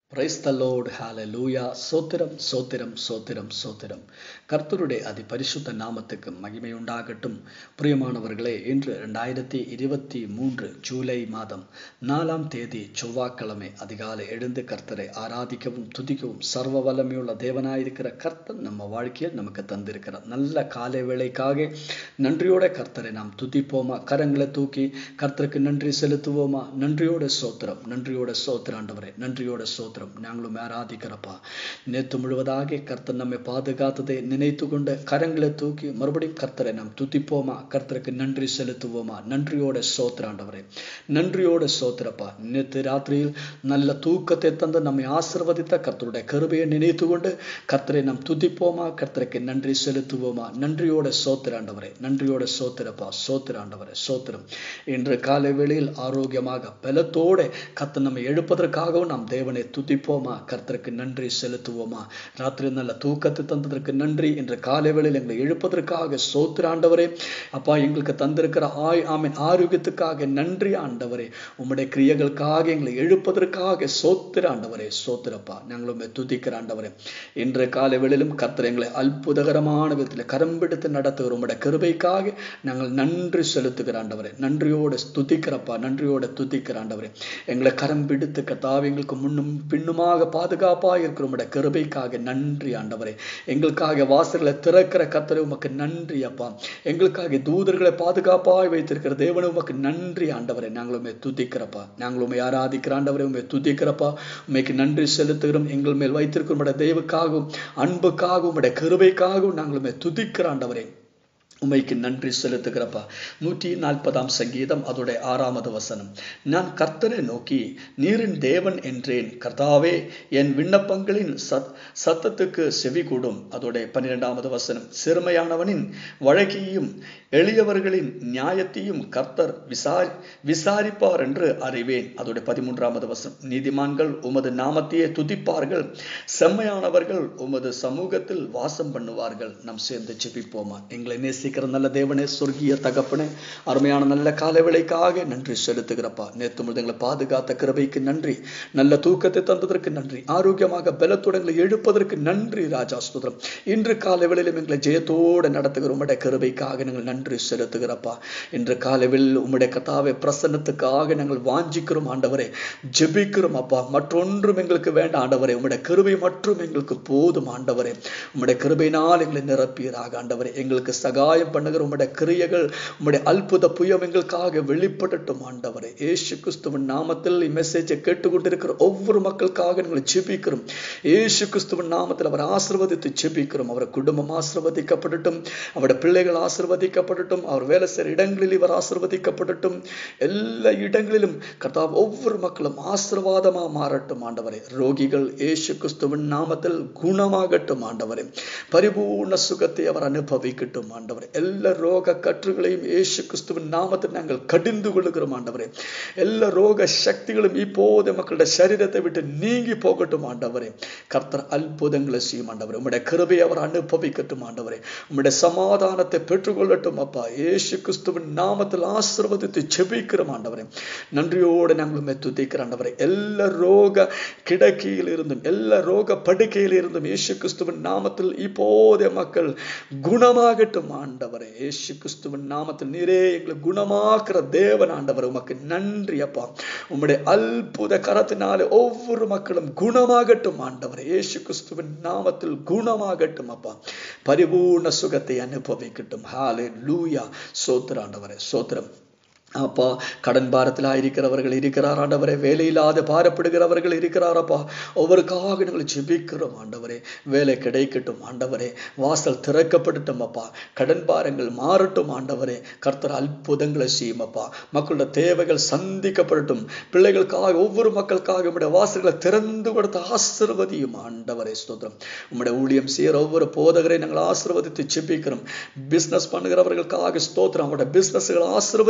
praise the load ஹalleluya சோத்திரம் சோத்திரம் சோத்திரம் சோத்திரம் கர்த்தருடைய அதி பரிசுத்த நாமத்துக்கு மகிமை உண்டாகட்டும் பிரியமானவர்களே இன்று ரெண்டாயிரத்தி இருபத்தி மூன்று ஜூலை மாதம் நாலாம் தேதி செவ்வாய்க்கிழமை அதிகாலை எழுந்து கர்த்தரை ஆராதிக்கவும் துதிக்கவும் சர்வ வல்லமையுள்ள தேவனாயிருக்கிற கர்த்தர் நம்ம வாழ்க்கையில் நமக்கு தந்திருக்கிறார் நல்ல காலை வேளைக்காக நன்றியோட கர்த்தரை நாம் துதிப்போமா கரங்களை தூக்கி கர்த்தருக்கு நன்றி செலுத்துவோமா நன்றியோட சோத்திரம் நன்றியோட சோத்திரம் ஆண்டவரே நன்றியோட சோத்திரம் நாங்களும் ஆராதிக்கிறப்பா நேற்று முழுவதாக கர்த்தர் நம்மை பாதுகாத்ததை நினைத்து கொண்டு கரங்களை தூக்கி மறுபடியும் கர்த்தரை நாம் துதிப்போமா கர்த்தருக்கு நன்றி செலுத்துவோமா நன்றியோட சோத்திரம் ஆண்டவரே நன்றியோட சோத்திரப்பா நேற்று ராத்திரியில் நல்ல தூக்கத்தை தந்து நம்மை ஆசிர்வதித்த கர்த்தருடைய கருவையை நினைத்து கொண்டு கர்த்தரை நாம் துதிப்போமா கர்த்தருக்கு நன்றி செலுத்துவோமா நன்றியோட சோத்திர ஆண்டவரே நன்றியோட சோத்திரப்பா சோத்திர ஆண்டவரே சோத்திரம் இன்று காலை வேளையில் ஆரோக்கியமாக பலத்தோட கர்த்தர் நம்மை எழுப்பதற்காகவும் நாம் தேவனை துதிப்போமா கர்த்தருக்கு நன்றி செலுத்துவோமா ராத்திரி நல்ல தூக்கத்தை தந்ததற்கு நன்றி இன்று காலை வேளையில் எங்களை எழுப்பதற்காக சோத்திர ஆண்டவரே அப்பா எங்களுக்கு தந்திருக்கிற ஆய் ஆமீன் ஆரோக்கியத்துக்காக நன்றி ஆண்டவரே உம்முடைய கிரியைகளுக்காக எங்களை எழுப்பதற்காக சோத்திர ஆண்டவரே சோத்திரப்பா நாங்களும் துதிக்கிற ஆண்டவரே இன்று காலை வேளையிலும் கர்த்தர் எங்களை அற்புதகரமான விதத்தில் கரம்பிடித்து நடத்துகிற உம்முடைய கிருபைக்காக நாங்கள் நன்றி செலுத்துகிற ஆண்டவரே நன்றியோடு துதிக்கிறப்பா நன்றியோடு துதிக்கிற ஆண்டவரே எங்களை கரம் பிடித்து கத்தாவை எங்களுக்கு முன்னும் பின்னுமாக பாதுகாப்பாக இருக்கிற உம்முடைய கிருபைக்காக நன்றி ஆண்டவரே எங்களுக்காக வாசல்களை திறக்கிற கர்த்தரை உமக்கு நன்றி அப்பா எங்களுக்காக தூதர்களை பாதுகாப்பாக வைத்திருக்கிற தேவனை உமக்கு நன்றி ஆண்டவரே நாங்களுமே துதிக்கிறப்பா நாங்களுமே ஆராதிக்கிற ஆண்டவரை உண்மை துதிக்கிறப்பா உண்மைக்கு நன்றி செலுத்துகிறோம் எங்கள் மேல் வைத்திருக்கிற உடைய தெய்வுக்காகவும் அன்புக்காகவும் உடைய கிருபைக்காகவும் நாங்களுமே துதிக்கிற ஆண்டவரே உமைக்கு நன்றி செலுத்துகிறப்பா நூற்றி நாற்பதாம் சங்கீதம் அதோடைய ஆறாமது வசனம் நான் கர்த்தரை நோக்கி நீரின் தேவன் என்றேன் கர்த்தாவே என் விண்ணப்பங்களின் சத் சத்தத்துக்கு செவி கூடும் அதோடைய பன்னிரெண்டாவது வசனம் சிறுமையானவனின் வழக்கையும் எளியவர்களின் நியாயத்தையும் கர்த்தர் விசாரி விசாரிப்பார் என்று அறிவேன் அதோடைய பதிமூன்றாவது வசனம் நீதிமான்கள் உமது நாமத்தையே துதிப்பார்கள் செம்மையானவர்கள் உமது சமூகத்தில் வாசம் பண்ணுவார்கள் நம் சேர்ந்து செபிப்போமா எங்களை நேசி நேசிக்கிற நல்ல தேவனே சொர்க்கிய தகப்பனே அருமையான நல்ல கால வேலைக்காக நன்றி செலுத்துகிறப்பா நேற்று முழுது எங்களை பாதுகாத்த கிருபைக்கு நன்றி நல்ல தூக்கத்தை தந்ததற்கு நன்றி ஆரோக்கியமாக பலத்தோடு எங்களை எழுப்பதற்கு நன்றி ராஜா சுதரம் இன்று காலை வேளையிலும் எங்களை ஜெயத்தோடு நடத்துகிற உம்முடைய கிருபைக்காக நாங்கள் நன்றி செலுத்துகிறப்பா இன்று காலைவில் உம்முடைய கதாவை பிரசன்னத்துக்காக நாங்கள் வாஞ்சிக்கிறோம் ஆண்டவரே ஜெபிக்கிறோம் அப்பா மற்றொன்றும் எங்களுக்கு வேண்டாம் ஆண்டவரே உம்முடைய கிருபை மற்றும் எங்களுக்கு போதும் ஆண்டவரே உம்முடைய கிருபையினால் எங்களை நிரப்பீராக ஆண்டவரே எங்களுக்கு சகாய சகாயம் பண்ணுகிற உம்முடைய கிரியைகள் உம்முடைய அற்புத புயம் எங்களுக்காக வெளிப்படட்டும் ஆண்டவரே ஏசு கிறிஸ்துவின் நாமத்தில் மெசேஜை கேட்டுக்கொண்டிருக்கிற ஒவ்வொரு மக்களுக்காக நாங்கள் ஜெபிக்கிறோம் ஏசு கிறிஸ்துவின் நாமத்தில் அவர் ஆசிர்வதித்து ஜெபிக்கிறோம் அவர் குடும்பம் ஆசிர்வதிக்கப்படட்டும் அவருடைய பிள்ளைகள் ஆசிர்வதிக்கப்படட்டும் அவர் வேலை செய்கிற இடங்களில் இவர் ஆசிர்வதிக்கப்படட்டும் எல்லா இடங்களிலும் கர்த்தா ஒவ்வொரு மக்களும் ஆசிர்வாதமா மாறட்டும் ஆண்டவரே ரோகிகள் ஏசு கிறிஸ்துவின் நாமத்தில் குணமாகட்டும் ஆண்டவரே பரிபூர்ண சுகத்தை அவர் அனுபவிக்கட்டும் ஆண்டவரே எல்லா ரோக கற்றுகளையும் இயேசு கிறிஸ்துவின் நாமத்தில் நாங்கள் கடிந்து கொள்ளுகிறோம் ஆண்டவரே எல்லா ரோக சக்திகளும் இப்போது மக்களுடைய சரீரத்தை விட்டு நீங்கி போகட்டும் ஆண்டவரே கர்த்தர் அற்புதங்களை செய்யும் ஆண்டவரே உம்முடைய கிருபை அவர் அனுபவிக்கட்டும் ஆண்டவரே உம்முடைய சமாதானத்தை பெற்றுக்கொள்ளட்டும் அப்பா இயேசு கிறிஸ்துவின் நாமத்தில் ஆசிர்வதித்து செபிக்கிறோம் ஆண்டவரே நன்றியோடு நாங்களும் துதிக்கிற ஆண்டவரே எல்லா ரோக கிடக்கையில் இருந்தும் எல்லா ரோக படுக்கையில் இருந்தும் இயேசு கிறிஸ்துவின் நாமத்தில் இப்போதே மக்கள் குணமாகட்டும் ஆண்டவரே ஏசு கிறிஸ்துவின் நாமத்தில் நீரே எங்களை குணமாக்குற தேவன் ஆண்டவர் உமக்கு நன்றி அப்பா உம்முடைய அற்புத கரத்தினாலே ஒவ்வொரு மக்களும் குணமாகட்டும் ஆண்டவர் ஏசு கிறிஸ்துவின் நாமத்தில் குணமாகட்டும் அப்பா பரிபூர்ண சுகத்தை அனுபவிக்கட்டும் ஹாலே லூயா சோத்திர ஆண்டவரே சோத்திரம் அப்பா கடன் பாரத்தில் இருக்கிறவர்கள் இருக்கிறார் ஆண்டவரே வேலையில்லாத பாரப்படுகிறவர்கள் இருக்கிறாரப்பா ஒவ்வொருக்காக நாங்கள் ஜெபிக்கிறோம் ஆண்டவரே வேலை கிடைக்கட்டும் ஆண்டவரே வாசல் திறக்கப்படட்டும் அப்பா கடன் பாரங்கள் மாறட்டும் ஆண்டவரே கர்த்தர் அற்புதங்களை செய்யும் அப்பா மக்களோட தேவைகள் சந்திக்கப்படட்டும் பிள்ளைகளுக்காக ஒவ்வொரு மக்களுக்காக உடைய வாசல்களை திறந்து கொடுத்த ஆசிர்வதியும் ஆண்டவரே ஸ்தோத்திரம் உம்முடைய ஊழியம் செய்கிற ஒவ்வொரு போதகரை நாங்கள் ஆசிர்வதித்து ஜெபிக்கிறோம் பிஸ்னஸ் பண்ணுகிறவர்களுக்காக ஸ்தோத்திரம் அவருடைய பிஸ்னஸ்கள் ஆசிர்வதிக்கப்பட்டு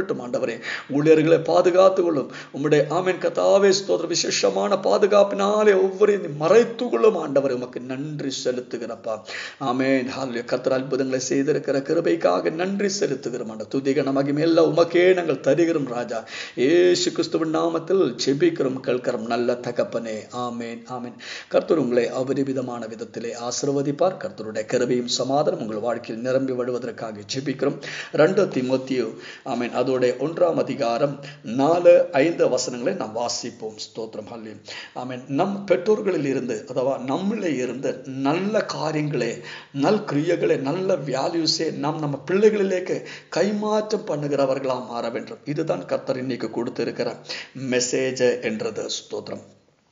கொள்ளட்டும் ஆண்டவரே ஊழியர்களை பாதுகாத்துக் கொள்ளும் உம்முடைய ஆமேன் கத்தாவே ஸ்தோத்திர விசேஷமான பாதுகாப்பினாலே ஒவ்வொரு மறைத்து கொள்ளும் ஆண்டவர் உமக்கு நன்றி செலுத்துகிறப்பா ஆமேன் ஹாலே கத்தர் அற்புதங்களை செய்திருக்கிற கிருபைக்காக நன்றி செலுத்துகிறோம் ஆண்ட துதிகன மகிமையெல்லாம் உமக்கே நாங்கள் தருகிறோம் ராஜா ஏசு கிறிஸ்துவின் நாமத்தில் செபிக்கிறோம் கேட்கிறோம் நல்ல தகப்பனே ஆமேன் ஆமேன் கர்த்தர் உங்களை அபரிவிதமான விதத்திலே ஆசிர்வதிப்பார் கர்த்தருடைய கருவையும் சமாதானம் உங்கள் வாழ்க்கையில் நிரம்பி வழுவதற்காக ஜெபிக்கிறோம் ரெண்டு திமுத்தியோ ஆமீன் அதோட ஒன்றாம் அதிகாரம் நாலு ஐந்து வசனங்களை நாம் வாசிப்போம் ஸ்தோத்திரம் ஹல்லி ஆமீன் நம் பெற்றோர்களில் இருந்து அதாவது நம்மளே இருந்து நல்ல காரியங்களே நல் கிரியைகளே நல்ல வேல்யூஸே நாம் நம்ம பிள்ளைகளிலேக்கு கைமாற்றம் பண்ணுகிறவர்களா மாற வேண்டும் இதுதான் கர்த்தர் இன்னைக்கு கொடுத்திருக்கிற மெசேஜ் என்றது ஸ்தோத்திரம்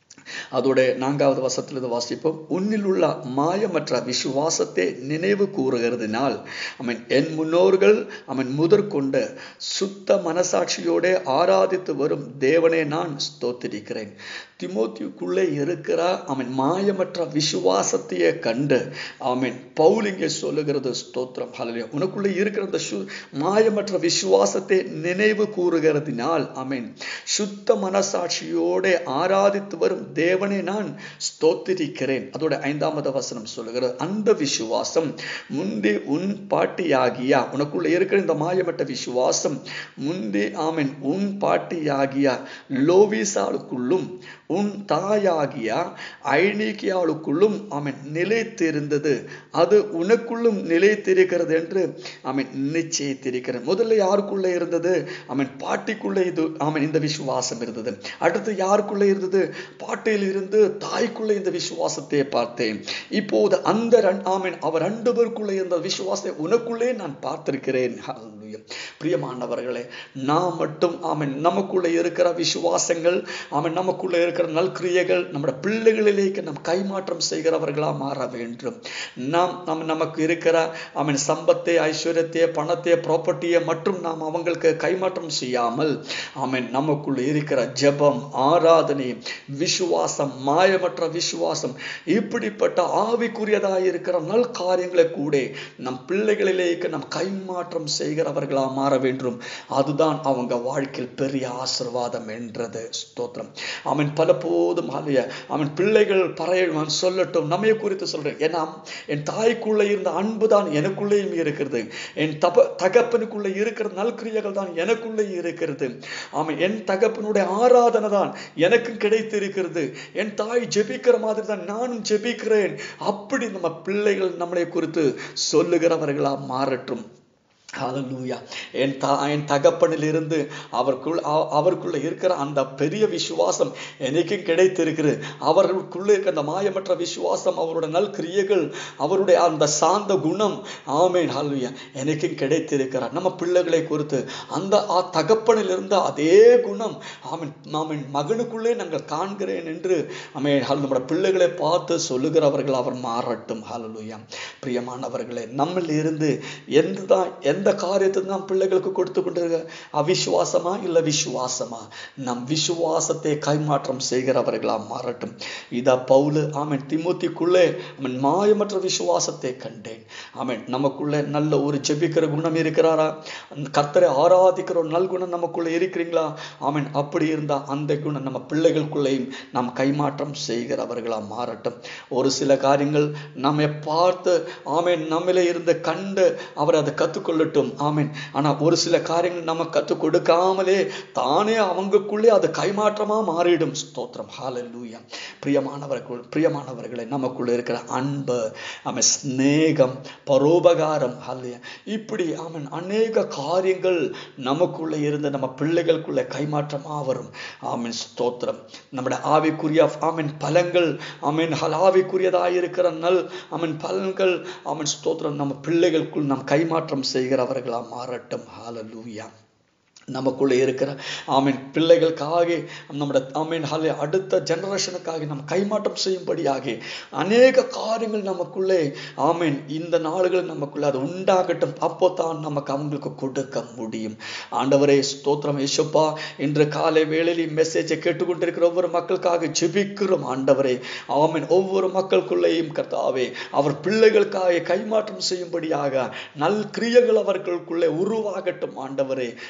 அதோட நான்காவது வசத்தில் இது வாசிப்போம் உன்னில் உள்ள மாயமற்ற விசுவாசத்தை நினைவு கூறுகிறதுனால் அவன் என் முன்னோர்கள் அவன் முதற்கொண்ட சுத்த மனசாட்சியோட ஆராதித்து வரும் தேவனே நான் ஸ்தோத்திரிக்கிறேன் திமோத்தியுக்குள்ளே இருக்கிற அவன் மாயமற்ற விசுவாசத்தையே கண்டு அவன் பவுல் இங்கே சொல்லுகிறது ஸ்தோத்திரம் ஹலலியா உனக்குள்ளே இருக்கிற அந்த சு மாயமற்ற விசுவாசத்தை நினைவு கூறுகிறதுனால் அவன் சுத்த மனசாட்சியோட ஆராதித்து வரும் தேவனை நான் ஸ்தோத்திரிக்கிறேன் அதோட ஐந்தாவது வசனம் சொல்லுகிறது அந்த விசுவாசம் முந்தி உன் பாட்டியாகியா உனக்குள்ள இருக்கிற இந்த மாயமற்ற விசுவாசம் முந்தி ஆமன் உன் பாட்டியாகியா லோவிசாளுக்குள்ளும் உன் தாயாகிய ஐநீக்கியாளுக்குள்ளும் அவன் நிலைத்திருந்தது அது உனக்குள்ளும் நிலைத்திருக்கிறது என்று அவன் நிச்சயித்திருக்கிறான் முதல்ல யாருக்குள்ள இருந்தது அவன் பாட்டிக்குள்ளே இது அவன் இந்த விசுவாசம் இருந்தது அடுத்து யாருக்குள்ள இருந்தது பாட்டியில் இருந்து தாய்க்குள்ளே இந்த விசுவாசத்தை பார்த்தேன் இப்போது அந்த ஆமன் அவர் ரெண்டு பேருக்குள்ள இருந்த விசுவாசத்தை உனக்குள்ளே நான் பார்த்திருக்கிறேன் பிரியமானவர்களே நாம் மட்டும் ஆமன் நமக்குள்ள இருக்கிற விசுவாசங்கள் அவன் நமக்குள்ள இருக்கிற நல்கிரியைகள் நம்முடைய பிள்ளைகளிலேக்கு நம் கைமாற்றம் செய்கிறவர்களா மாற வேண்டும் நாம் நம் நமக்கு இருக்கிற அவன் சம்பத்தை ஐஸ்வர்யத்தை பணத்தை ப்ராப்பர்ட்டியை மற்றும் நாம் அவங்களுக்கு கைமாற்றம் செய்யாமல் அவன் நமக்குள்ள இருக்கிற ஜெபம் ஆராதனை விசுவாசம் மாயமற்ற விசுவாசம் இப்படிப்பட்ட ஆவிக்குரியதாக இருக்கிற நல் காரியங்களை கூட நம் பிள்ளைகளிலேக்கு நம் கைமாற்றம் செய்கிறவர்களா மாற வேண்டும் அதுதான் அவங்க வாழ்க்கையில் பெரிய ஆசிர்வாதம் என்றது ஸ்தோத்திரம் அவன் பல போதும் ஆலைய அவன் பிள்ளைகள் பறைய சொல்லட்டும் நம்மை குறித்து சொல்றேன் ஏன்னா என் தாய்க்குள்ள இருந்த அன்பு தான் எனக்குள்ளேயும் இருக்கிறது என் தப தகப்பனுக்குள்ள இருக்கிற நல்கிரியைகள் தான் எனக்குள்ளே இருக்கிறது அவன் என் தகப்பனுடைய ஆராதனை தான் எனக்கும் கிடைத்திருக்கிறது என் தாய் ஜெபிக்கிற மாதிரி தான் நானும் ஜெபிக்கிறேன் அப்படி நம்ம பிள்ளைகள் நம்மளை குறித்து சொல்லுகிறவர்களா மாறட்டும் ஹalleluya என் தா என் தகப்பனில் இருந்து அவருக்குள் அவருக்குள்ள இருக்கிற அந்த பெரிய விசுவாசம் எனக்கும் கிடைத்திருக்கிறது அவர்களுக்குள்ள இருக்கிற அந்த மாயமற்ற விசுவாசம் அவருடைய நல் கிரியைகள் அவருடைய அந்த சாந்த குணம் ஆமேன் ஹalleluya எனக்கும் கிடைத்திருக்கிறார் நம்ம பிள்ளைகளை குறித்து அந்த தகப்பனில் இருந்த அதே குணம் ஆமீன் ஆமீன் மகனுக்குள்ளே நாங்கள் காண்கிறேன் என்று ஆமேன் நம்முடைய பிள்ளைகளை பார்த்து சொல்லுகிறவர்கள் அவர் மாறட்டும் ஹalleluya பிரியமானவர்களே நம்மில் இருந்து எந்ததான் எந்த காரியத்தை நாம் பிள்ளைகளுக்கு கொடுத்து கொண்டிருக்க அவிசுவாசமா இல்ல விசுவாசமா நம் விசுவாசத்தை கைமாற்றம் செய்கிறவர்களா மாறட்டும் இத பவுலு ஆமன் திமுத்திக்குள்ளே அவன் மாயமற்ற விசுவாசத்தை கண்டேன் அவன் நமக்குள்ள நல்ல ஒரு ஜெபிக்கிற குணம் இருக்கிறாரா கர்த்தரை ஆராதிக்கிற ஒரு நல்குணம் நமக்குள்ள இருக்கிறீங்களா அவன் அப்படி இருந்தா அந்த குணம் நம்ம பிள்ளைகளுக்குள்ளேயும் நாம் கைமாற்றம் செய்கிறவர்களா மாறட்டும் ஒரு சில காரியங்கள் நம்மை பார்த்து ஆமேன் நம்மளே இருந்து கண்டு அவர் அதை கத்துக்கொள்ளட்டும் ஆமேன் ஆனா ஒரு சில காரியங்கள் நம்ம கற்றுக் கொடுக்காமலே தானே அவங்களுக்குள்ளே அது கைமாற்றமா மாறிடும் ஸ்தோத்திரம் ஹாலூயா பிரியமானவர்கள் பிரியமானவர்களை நமக்குள்ள இருக்கிற அன்பு அவன் ஸ்நேகம் பரோபகாரம் ஹல்லையா இப்படி அவன் அநேக காரியங்கள் நமக்குள்ள இருந்து நம்ம பிள்ளைகளுக்குள்ள கைமாற்றமா வரும் ஆமீன் ஸ்தோத்திரம் நம்முடைய ஆவிக்குரிய ஆமீன் பலங்கள் ஆமீன் ஆவிக்குரியதாயிருக்கிற நல் அவன் பலன்கள் அவன் ஸ்தோத்திரம் நம்ம பிள்ளைகளுக்குள் நம் கைமாற்றம் செய்கிறவர்களா மாறட்டும் ஹாலலூயா நமக்குள்ளே இருக்கிற ஆமீன் பிள்ளைகளுக்காக நம்முடைய ஆமீன் ஹாலே அடுத்த ஜெனரேஷனுக்காக நம்ம கைமாற்றம் செய்யும்படியாக அநேக காரியங்கள் நமக்குள்ளே ஆமீன் இந்த நாடுகள் நமக்குள்ளே அது உண்டாகட்டும் அப்போ தான் நமக்கு அவங்களுக்கு கொடுக்க முடியும் ஆண்டவரே ஸ்தோத்திரம் யேசுப்பா இன்று காலை வேளையில் மெசேஜை கேட்டுக்கொண்டிருக்கிற ஒவ்வொரு மக்களுக்காக ஜெபிக்கிறோம் ஆண்டவரே ஆமீன் ஒவ்வொரு மக்களுக்குள்ளேயும் கர்த்தாவே அவர் பிள்ளைகளுக்காக கைமாற்றம் செய்யும்படியாக நல் கிரியைகள் அவர்களுக்குள்ளே உருவாகட்டும் ஆண்டவரே ஆமீன்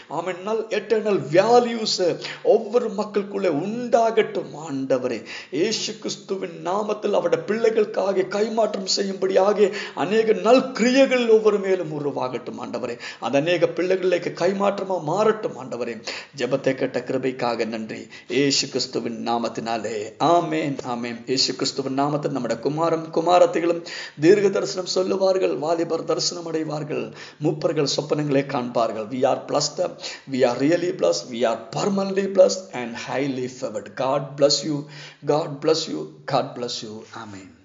நல் எட்டர்னல் வேல்யூஸ் ஒவ்வொரு மக்களுக்குள்ளே உண்டாகட்டும் ஆண்டவரே இயேசு கிறிஸ்துவின் நாமத்தில் அவருடைய பிள்ளைகளுக்காக கைமாற்றம் செய்யும்படியாக அநேக நல் கிரியைகள் ஒவ்வொரு மேலும் உருவாகட்டும் ஆண்டவரே அது அநேக பிள்ளைகளுக்கு கைமாற்றமா மாறட்டும் ஆண்டவரே ஜெபத்தை கேட்ட கிருபைக்காக நன்றி இயேசு கிறிஸ்துவின் நாமத்தினாலே ஆமேன் ஆமேன் இயேசு கிறிஸ்துவின் நாமத்தில் நம்முடைய குமாரம் குமாரத்திகளும் தீர்க்க தரிசனம் சொல்லுவார்கள் வாலிபர் தரிசனம் அடைவார்கள் மூப்பர்கள் சொப்பனங்களை காண்பார்கள் we are blessed we are really blessed we are permanently blessed and highly favoured God bless you God bless you God bless you amen